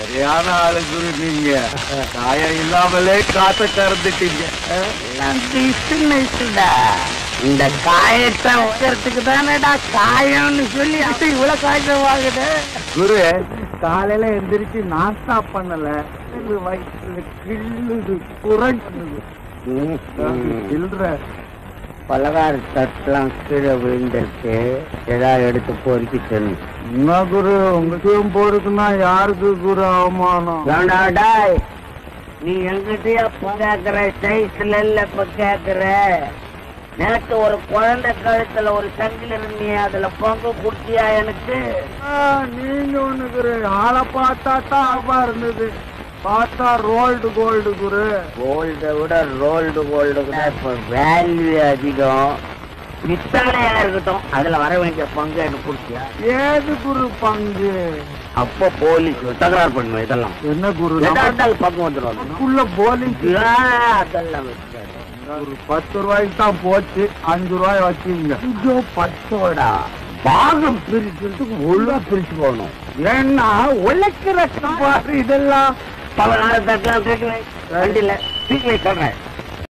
சரியான ஆளு குரு நீங்க காயம் இல்லாமலே காத்த கறந்துட்டீங்க இந்த காயத்தை உயரத்துக்கு தானேடா காயம்னு சொல்லி அது இவ்வளவு காய்ச்சல் வாங்குது குரு காலையில எந்திரிச்சு நாஸ்தா பண்ணல இது வயிற்றுல கிள்ளுது குறைஞ்சுது சில்ற பலகார தட்டுலாம் கீழே விழுந்திருக்கு ஏதாவது எடுத்து பொறுக்கி சொல்லு என்ன குரு உங்களுக்கும் போருக்குன்னா யாருக்கு குரு அவமானம் வேண்டாடாய் நீ எங்கிட்டயா கேக்குற சைஸ்ல இல்ல இப்ப கேக்குற நேத்து ஒரு குழந்தை கழுத்துல ஒரு சங்கில இருந்தியே அதுல பொங்க குடுத்தியா எனக்கு ஆ, நீங்க ஒண்ணு குரு ஆளை பார்த்தா தான் ஆபா இருந்தது பார்த்தா ரோல்டு கோல்டு குரு கோல்டை விட ரோல்டு கோல்டு கூட இப்ப வேல்யூ அதிகம் பித்தளையா இருக்கட்டும் அதுல வர வேண்டிய பங்கு எனக்கு குடுத்தியா ஏது குரு பங்கு அப்போ போலீஸ் தகராறு பண்ணுவேன் இதெல்லாம் என்ன குரு எதா இருந்தாலும் பக்கம் வந்துடும் நமக்குள்ள போலீஸ் அதெல்லாம் வச்சுக்காரு. ஒரு பத்து ரூபாய்க்கு தான் போச்சு அஞ்சு ரூபாய் வச்சுங்க ஐயோ பத்தோடா பாகம் பிரிக்கிறதுக்கு ஒழுங்கா பிரிச்சு போகணும் ஏன்னா உழைக்கிற பாரு இதெல்லாம் பலகார தட்டலாம் தூக்கி வை வண்டியில தூக்கி வை சொல்றேன்